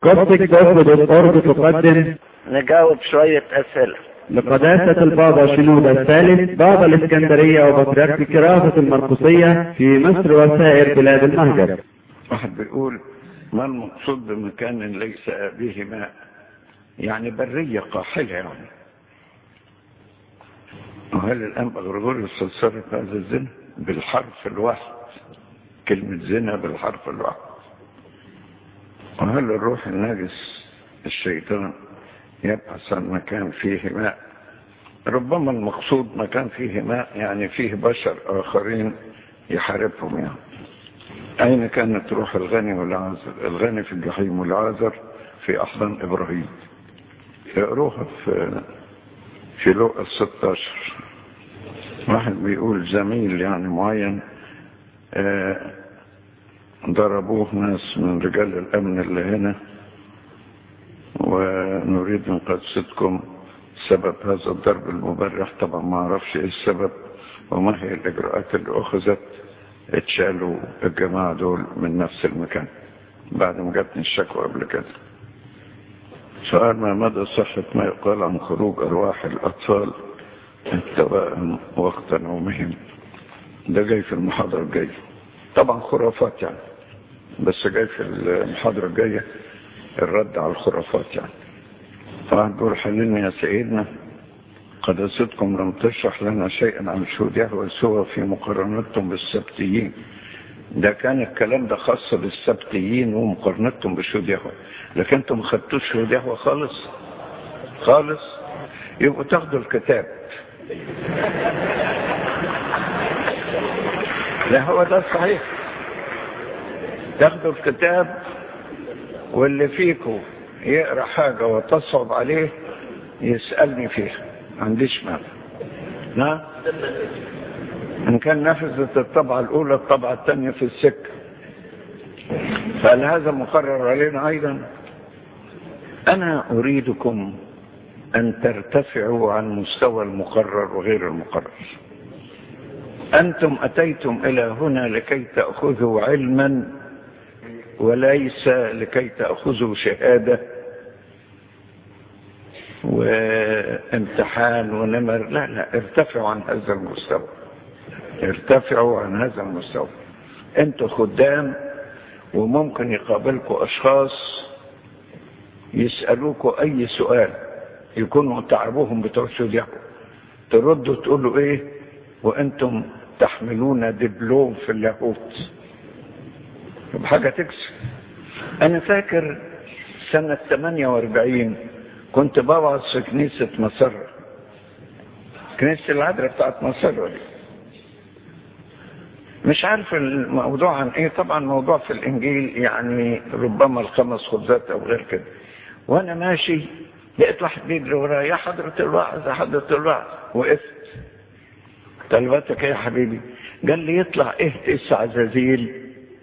قصدك ترفض الأرض تقدم نجاوب شوية أسئلة لقداسة البابا شنودة الثالث بابا الإسكندرية وبطريرك كرافة المرقسية في مصر وسائر بلاد المهجر واحد بيقول ما المقصود بمكان ليس به ماء يعني برية قاحلة يعني وهل الآن غريغوريوس صرف هذا الزنا بالحرف الواحد كلمة زنا بالحرف الواحد وهل الروح النجس الشيطان يبحث عن مكان فيه ماء ربما المقصود مكان فيه ماء يعني فيه بشر آخرين يحاربهم يعني أين كانت روح الغني والعازر الغني في الجحيم والعازر في أحضان إبراهيم اقروها في في لوقا 16 واحد بيقول زميل يعني معين آه ضربوه ناس من رجال الأمن اللي هنا ونريد من قدستكم سبب هذا الضرب المبرح طبعا ما اعرفش ايه السبب وما هي الاجراءات اللي اخذت اتشالوا الجماعة دول من نفس المكان بعد ما جاتني الشكوى قبل كده سؤال ما مدى صحة ما يقال عن خروج أرواح الأطفال التوائم وقت نومهم ده جاي في المحاضرة الجاية طبعا خرافات يعني بس جاي في المحاضرة الجاية الرد على الخرافات يعني فواحد بيقول حللني يا سيدنا قداستكم لم تشرح لنا شيئا عن شهود يهوى سوى في مقارنتهم بالسبتيين ده كان الكلام ده خاص بالسبتيين ومقارنتهم بشهود يهوى لكن انتم ما خدتوش شهود يهوى خالص خالص يبقوا تاخدوا الكتاب لا هو ده الصحيح تاخدوا الكتاب واللي فيكم يقرا حاجه وتصعب عليه يسالني فيها ما عنديش مانع نعم ان كان نفذت الطبعه الاولى الطبعه الثانيه في السكه فهل هذا مقرر علينا ايضا انا اريدكم ان ترتفعوا عن مستوى المقرر وغير المقرر انتم اتيتم الى هنا لكي تاخذوا علما وليس لكي تأخذوا شهادة وامتحان ونمر لا لا ارتفعوا عن هذا المستوى ارتفعوا عن هذا المستوى انتوا خدام وممكن يقابلكم اشخاص يسألوكوا اي سؤال يكونوا تعبوهم بتوع سوريا تردوا تقولوا ايه وانتم تحملون دبلوم في اللاهوت بحاجة تكسب أنا فاكر سنة 48 كنت بوعظ في كنيسة مصر كنيسة العذراء بتاعت مصر دي مش عارف الموضوع عن ايه طبعا موضوع في الانجيل يعني ربما الخمس خبزات او غير كده وانا ماشي لقيت واحد بيجري ورايا يا حضرة الوعظ يا حضرة الوعظ وقفت طلبتك ايه يا حبيبي قال لي يطلع ايه تسع زازيل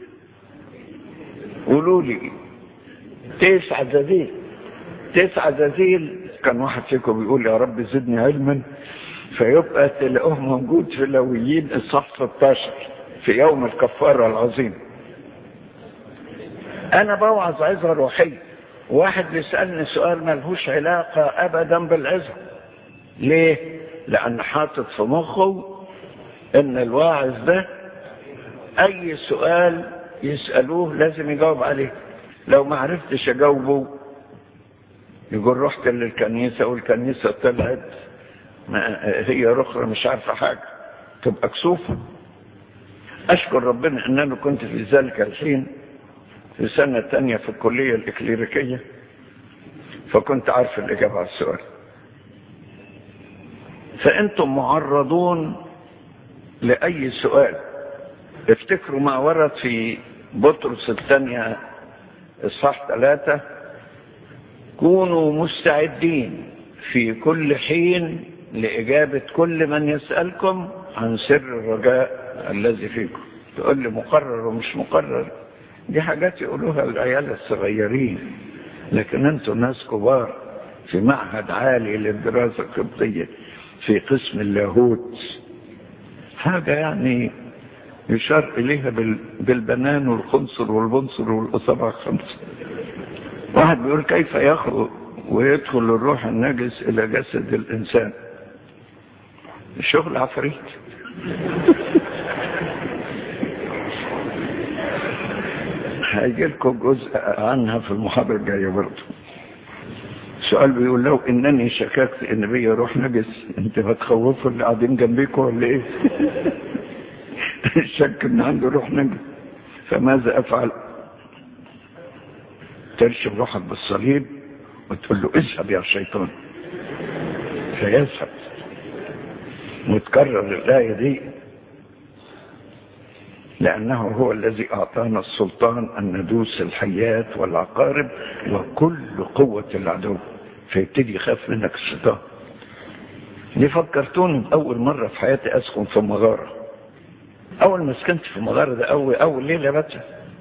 قولوا لي تسع زازيل تسع زازيل كان واحد فيكم بيقول يا رب زدني علما فيبقى تلاقوه موجود في لويين الصح 16 في يوم الكفارة العظيم انا بوعظ عظة روحية واحد بيسألني سؤال ملهوش علاقة ابدا بالعظة ليه لان حاطط في مخه ان الواعظ ده اي سؤال يسألوه لازم يجاوب عليه لو ما عرفتش اجاوبه يقول رحت للكنيسة والكنيسة طلعت ما هي رخرة مش عارفة حاجة تبقى كسوفة أشكر ربنا أن أنا كنت في ذلك الحين في سنة تانية في الكلية الإكليريكية فكنت عارف الإجابة على السؤال فأنتم معرضون لأي سؤال افتكروا ما ورد في بطرس الثانية إصحاح ثلاثة كونوا مستعدين في كل حين لإجابة كل من يسألكم عن سر الرجاء الذي فيكم تقول لي مقرر ومش مقرر دي حاجات يقولوها العيال الصغيرين لكن انتوا ناس كبار في معهد عالي للدراسة القبطية في قسم اللاهوت حاجة يعني يشار إليها بالبنان والخنصر والبنصر والأصابع الخمسة واحد بيقول كيف يخرج ويدخل الروح النجس الى جسد الانسان شغل عفريت هيجي لكم جزء عنها في المحاضرة الجاية برضه سؤال بيقول لو انني شككت ان بيا روح نجس انت هتخوفوا اللي قاعدين جنبيكم ولا ايه الشك ان عنده روح نجس فماذا افعل ترشم روحك بالصليب وتقول له اذهب يا شيطان فيذهب وتكرر الآية دي لأنه هو الذي أعطانا السلطان أن ندوس الحيات والعقارب وكل قوة العدو فيبتدي يخاف منك الشيطان دي فكرتوني بأول مرة في حياتي أسكن في مغارة أول ما سكنت في مغارة ده أول, أول ليلة بس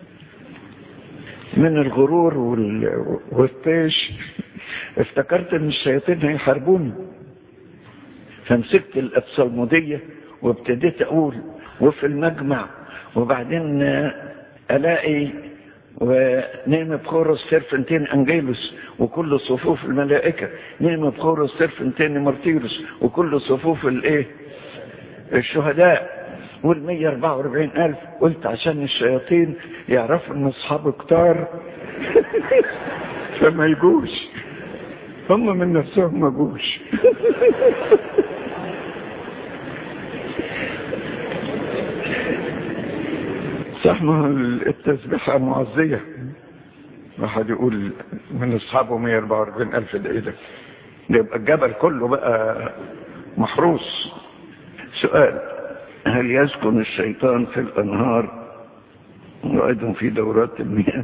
من الغرور وال... والطيش افتكرت ان الشياطين هيحاربوني فمسكت الابصالمودية وابتديت اقول وفي المجمع وبعدين الاقي ونعم بخورس سيرفنتين انجيلوس وكل صفوف الملائكة نعم بخورس سيرفنتين مارتيروس وكل صفوف الايه الشهداء وال 144 ألف قلت عشان الشياطين يعرفوا ان اصحابه كتار فما يجوش هم من نفسهم ما جوش صح ما التسبيحة معزية واحد يقول من اصحابه 144 الف ده ايه ده يبقى الجبل كله بقى محروس سؤال هل يسكن الشيطان في الانهار وايضا في دورات المياه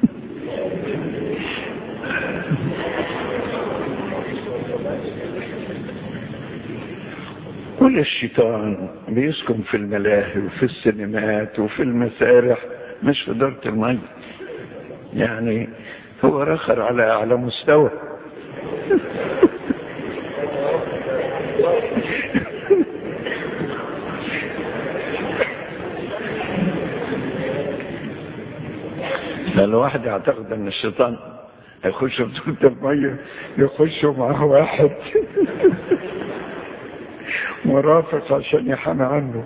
كل الشيطان بيسكن في الملاهي وفي السينمات وفي المسارح مش في دارة المية يعني هو رخر على على مستوى الواحد يعتقد ان الشيطان هيخش في دورة المية يخشوا معاه واحد مرافق عشان يحمي عنه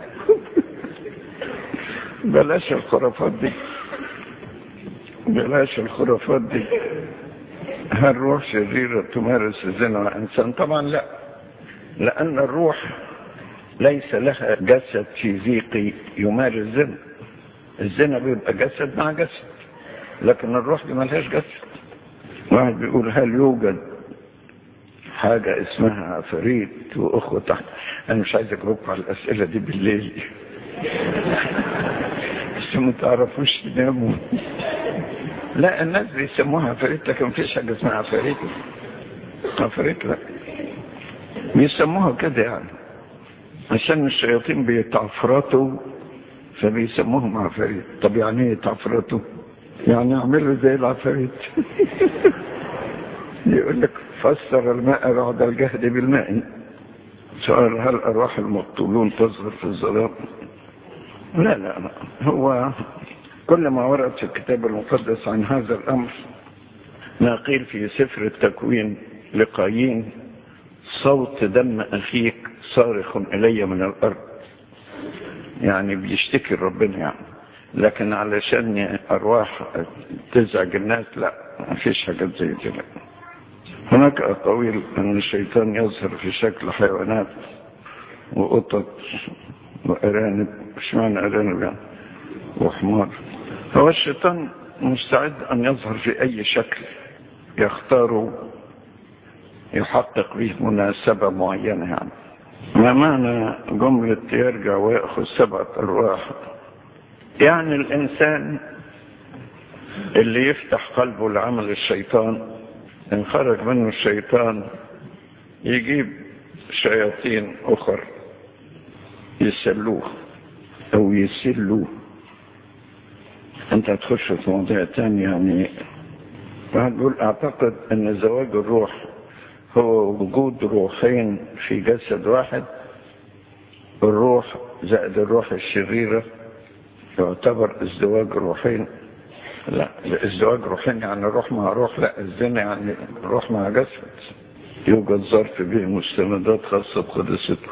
بلاش الخرافات دي بلاش الخرافات دي هل روح شريرة تمارس الزنا مع إنسان طبعا لا لأن الروح ليس لها جسد فيزيقي يمارس زنا الزنا بيبقى جسد مع جسد لكن الروح دي ملهاش جسد واحد بيقول هل يوجد حاجة اسمها عفاريت وأخوة تحت أنا مش عايز أجاوبكم على الأسئلة دي بالليل بس ما تعرفوش تناموا لا الناس بيسموها عفاريت لكن مفيش حاجة اسمها عفاريت عفاريت لا بيسموها كده يعني عشان الشياطين بيتعفرطوا فبيسموهم عفاريت طب يعني ايه يتعفرطوا يعني يعملوا زي العفاريت يقول لك فسر الماء بعد الجهد بالماء سؤال هل أرواح المقتولون تظهر في الظلام لا لا لا هو كل ما ورد في الكتاب المقدس عن هذا الأمر ما قيل في سفر التكوين لقايين صوت دم أخيك صارخ إلي من الأرض يعني بيشتكي ربنا يعني لكن علشان أرواح تزعج الناس لا ما فيش حاجات زي كده هناك أقاويل أن الشيطان يظهر في شكل حيوانات وقطط وأرانب مش معنى أرانب يعني وحمار هو الشيطان مستعد أن يظهر في أي شكل يختار يحقق به مناسبة معينة يعني ما معنى جملة يرجع ويأخذ سبعة أرواح يعني الإنسان اللي يفتح قلبه لعمل الشيطان إن خرج منه الشيطان يجيب شياطين أخر يسلوه أو يسلوه أنت هتخش في مواضيع تانية يعني واحد بيقول أعتقد أن زواج الروح هو وجود روحين في جسد واحد الروح زائد الروح الشريرة يعتبر ازدواج روحين لا الزواج روحين يعني روح مع روح لا الزنا يعني روح مع جسد يوجد ظرف به مستندات خاصة بقدسته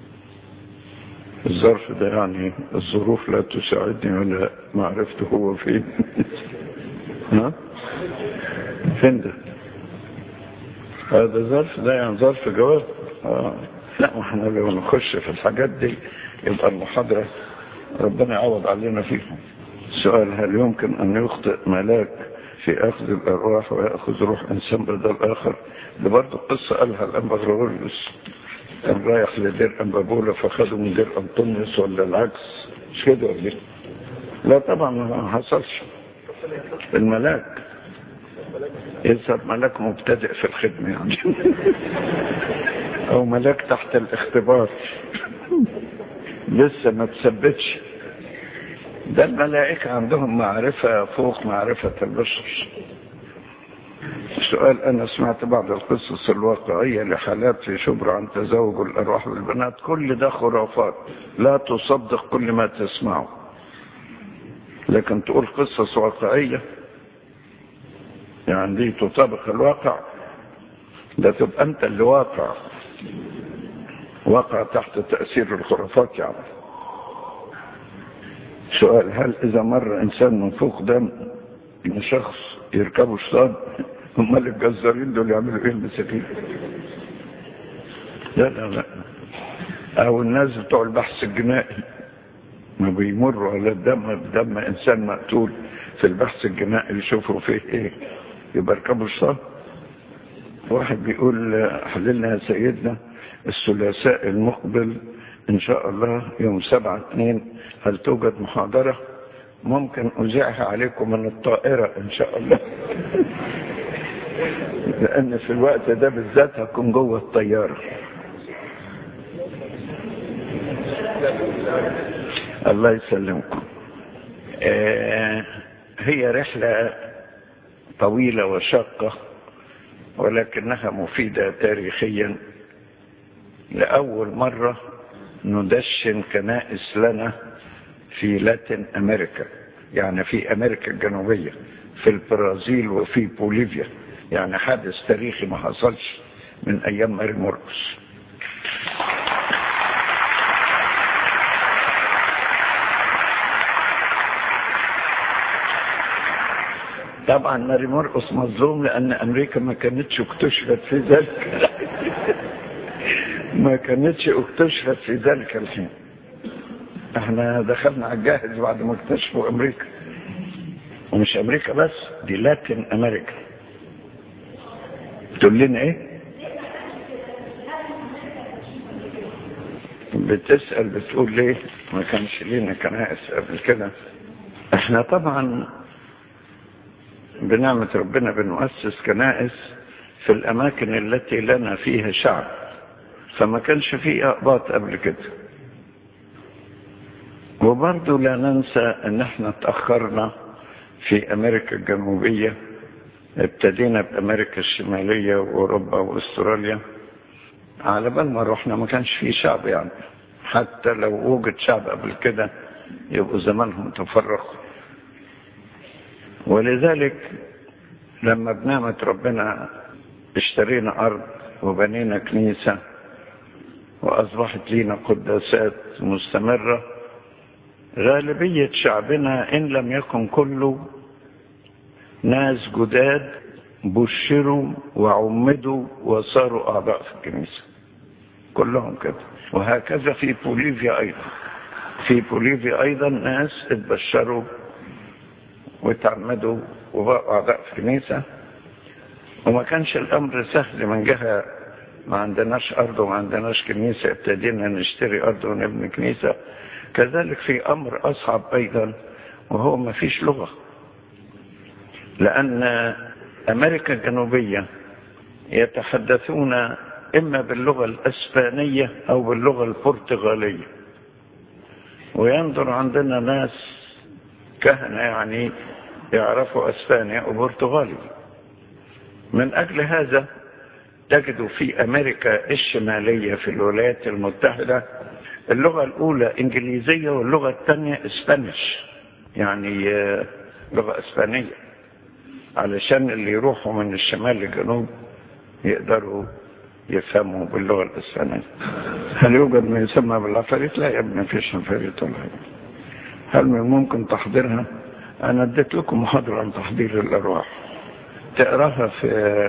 الظرف ده يعني الظروف لا تساعدني على معرفته هو فين ها فين ده هذا ظرف ده يعني ظرف جواب آه. لا احنا لو نخش في الحاجات دي يبقى المحاضرة ربنا يعوض علينا فيهم السؤال هل يمكن أن يخطئ ملاك في أخذ الأرواح ويأخذ روح إنسان بدل آخر ده برضه قصة قالها الأنبا غرغوريوس كان رايح لدير أنبابولة فخده من دير أنطونيوس ولا العكس مش كده ولا إيه؟ لا طبعا ما حصلش الملاك يظهر ملاك مبتدئ في الخدمة يعني أو ملاك تحت الاختبار لسه ما تثبتش ده الملائكة عندهم معرفة فوق معرفة البشر سؤال أنا سمعت بعض القصص الواقعية لحالات في شبرا عن تزوج الأرواح بالبنات كل ده خرافات لا تصدق كل ما تسمعه لكن تقول قصص واقعية يعني دي تطابق الواقع ده تبقى أنت اللي واقع واقع تحت تأثير الخرافات يعني سؤال هل إذا مر إنسان من فوق دم من شخص يركبوا شطان امال الجزارين دول يعملوا ايه المساكين لا لا لا او الناس بتوع البحث الجنائي ما بيمروا على الدم دم انسان مقتول في البحث الجنائي يشوفوا فيه ايه يبقى يركبوا شطان واحد بيقول حللنا يا سيدنا الثلاثاء المقبل ان شاء الله يوم سبعة اثنين هل توجد محاضرة ممكن اذيعها عليكم من الطائرة ان شاء الله لان في الوقت ده بالذات هكون جوه الطيارة الله يسلمكم آه هي رحلة طويلة وشاقة ولكنها مفيدة تاريخيا لأول مرة ندشن كنائس لنا في لاتين أمريكا يعني في أمريكا الجنوبية في البرازيل وفي بوليفيا يعني حدث تاريخي ما حصلش من أيام ماري موركس طبعا ماري موركس مظلوم لأن أمريكا ما كانتش اكتشفت في ذلك ما كانتش اكتشفت في ذلك الحين احنا دخلنا على الجاهز بعد ما اكتشفوا امريكا ومش امريكا بس دي لاتين امريكا تقول لنا ايه بتسأل بتقول ليه ما كانش لينا كنائس قبل كده احنا طبعا بنعمة ربنا بنؤسس كنائس في الاماكن التي لنا فيها شعب فما كانش فيه اقباط قبل كده وبرضه لا ننسى ان احنا اتأخرنا في امريكا الجنوبية ابتدينا بامريكا الشمالية واوروبا واستراليا على بال ما رحنا ما كانش فيه شعب يعني حتى لو وجد شعب قبل كده يبقوا زمانهم تفرقوا ولذلك لما بنعمة ربنا اشترينا ارض وبنينا كنيسة واصبحت لينا قداسات مستمره غالبية شعبنا إن لم يكن كله ناس جداد بشروا وعمدوا وصاروا أعضاء في الكنيسة كلهم كده وهكذا في بوليفيا أيضا في بوليفيا أيضا ناس اتبشروا وتعمدوا وبقوا أعضاء في الكنيسة وما كانش الأمر سهل من جهة ما عندناش أرض وما عندناش كنيسة ابتدينا نشتري أرض ونبني كنيسة كذلك في أمر أصعب أيضا وهو ما فيش لغة لأن أمريكا الجنوبية يتحدثون إما باللغة الأسبانية أو باللغة البرتغالية وينظر عندنا ناس كهنة يعني يعرفوا أسبانيا وبرتغالي من أجل هذا تجد في أمريكا الشمالية في الولايات المتحدة اللغة الأولى إنجليزية واللغة الثانية إسبانيش يعني لغة اسبانية علشان اللي يروحوا من الشمال للجنوب يقدروا يفهموا باللغة الاسبانية هل يوجد ما يسمى بالعفاريت لا يا ابني ما فيش عفاريت ولا حاجة هل من ممكن تحضيرها انا اديت لكم محاضرة عن تحضير الارواح تقراها في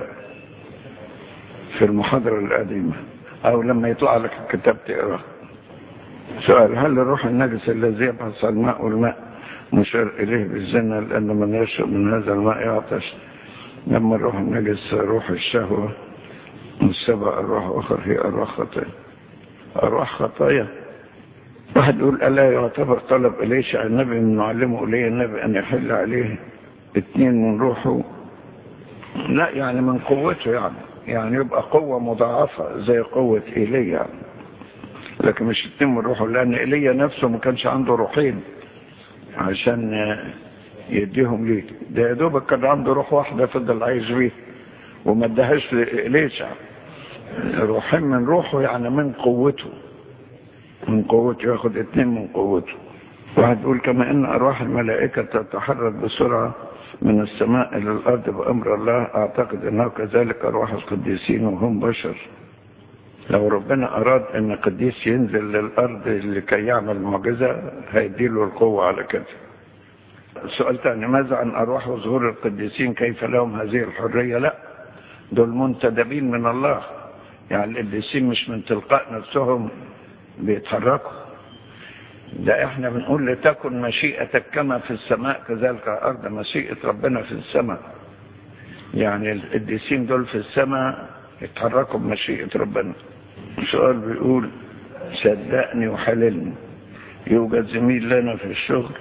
في المحاضرة القديمة او لما يطلع لك الكتاب تقراه سؤال هل الروح النجس الذي يبحث عن الماء والماء مشار اليه بالزنا لان من يشرب من هذا الماء يعطش لما الروح النجس روح الشهوة والسبع ارواح اخر هي ارواح خطايا ارواح خطايا واحد يقول ألا يعتبر طلب إليش النبي من معلمه إليه النبي أن يحل عليه اثنين من روحه لا يعني من قوته يعني يعني يبقى قوة مضاعفة زي قوة إيليا يعني. لكن مش اثنين من روحه لأن إيليا نفسه ما كانش عنده روحين عشان يديهم ليه ده يا دوبك كان عنده روح واحدة فضل عايش بيه وما ادهاش لإليشع روحين من روحه يعني من قوته من قوته ياخد اتنين من قوته واحد يقول كما ان ارواح الملائكة تتحرك بسرعة من السماء الى الارض بامر الله اعتقد انه كذلك ارواح القديسين وهم بشر لو ربنا اراد ان قديس ينزل للارض لكي يعمل معجزة هيديله القوة على كده سؤال تاني ماذا عن ارواح وظهور القديسين كيف لهم هذه الحرية لا دول منتدبين من الله يعني القديسين مش من تلقاء نفسهم بيتحركوا ده احنا بنقول لتكن مشيئتك كما في السماء كذلك على الارض مشيئة ربنا في السماء يعني القديسين دول في السماء يتحركوا بمشيئة ربنا سؤال بيقول صدقني وحللني يوجد زميل لنا في الشغل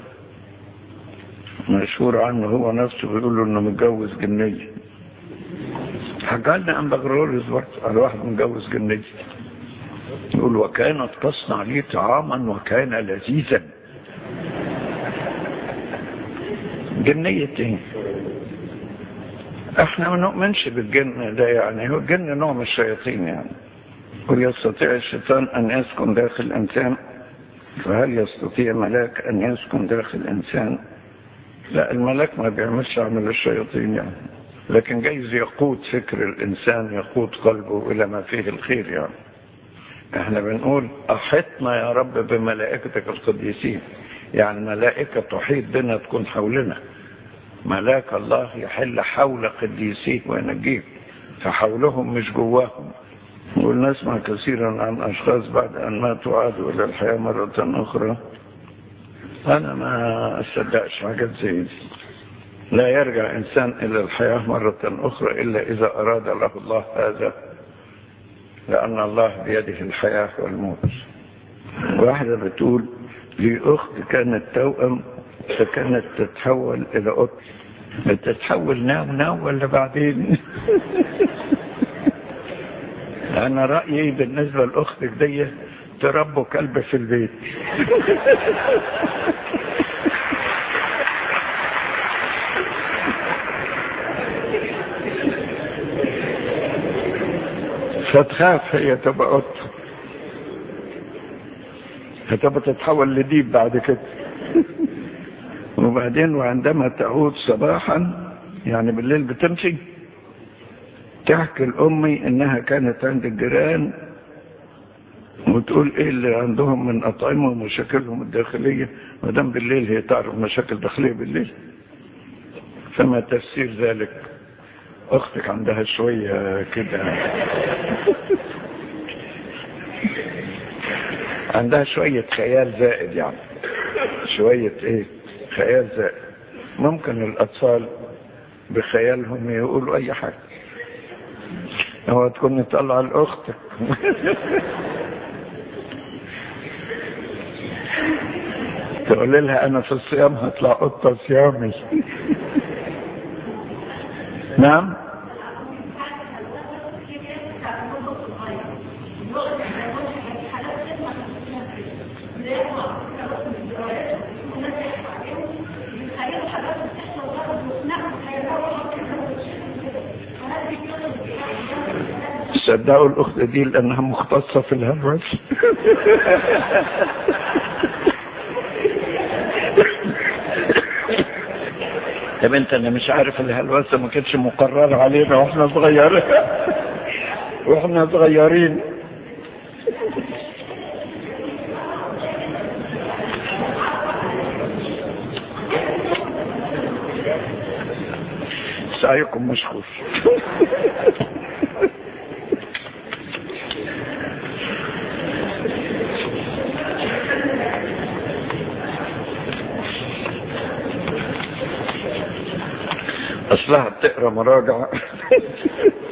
مشهور عنه هو نفسه بيقول له انه متجوز جنية حكى لنا عن بغروريس برضه على واحد متجوز جنية يقول وكانت تصنع لي طعاما وكان لذيذا جنية ايه احنا ما نؤمنش بالجن ده يعني هو الجن نوع من الشياطين يعني قل يستطيع الشيطان ان يسكن داخل الانسان فهل يستطيع ملاك ان يسكن داخل الانسان لا الملاك ما بيعملش عمل الشياطين يعني لكن جايز يقود فكر الانسان يقود قلبه الى ما فيه الخير يعني احنا بنقول احطنا يا رب بملائكتك القديسين يعني ملائكة تحيط بنا تكون حولنا ملاك الله يحل حول قديسيه وينجيه فحولهم مش جواهم ونسمع كثيرا عن اشخاص بعد ان ماتوا عادوا الى الحياة مرة اخرى انا ما اصدقش حاجات زي دي لا يرجع انسان الى الحياة مرة اخرى الا اذا اراد له الله هذا لأن الله بيده الحياة والموت واحدة بتقول لي أخت كانت توأم فكانت تتحول إلى قط بتتحول ناو ناو ولا بعدين أنا رأيي بالنسبة لأختك دي تربوا كلب في البيت فتخاف هي تبقى قط هتبقى تتحول لديب بعد كده وبعدين وعندما تعود صباحا يعني بالليل بتمشي تحكي لأمي إنها كانت عند الجيران وتقول إيه اللي عندهم من أطعمة ومشاكلهم الداخلية ودام بالليل هي تعرف مشاكل داخلية بالليل فما تفسير ذلك اختك عندها شوية كده عندها شوية خيال زائد يعني شوية ايه خيال زائد ممكن الاطفال بخيالهم يقولوا اي حاجة هو تكون طلع لاختك تقول لها انا في الصيام هطلع قطة صيامي نعم صدقوا الأخت دي لأنها مختصة في الهوس يا بنت انا مش عارف الهلوسة ما كانتش مقررة علينا واحنا صغيرين واحنا صغيرين سعيكم مشغول اصلها بتقرا مراجعة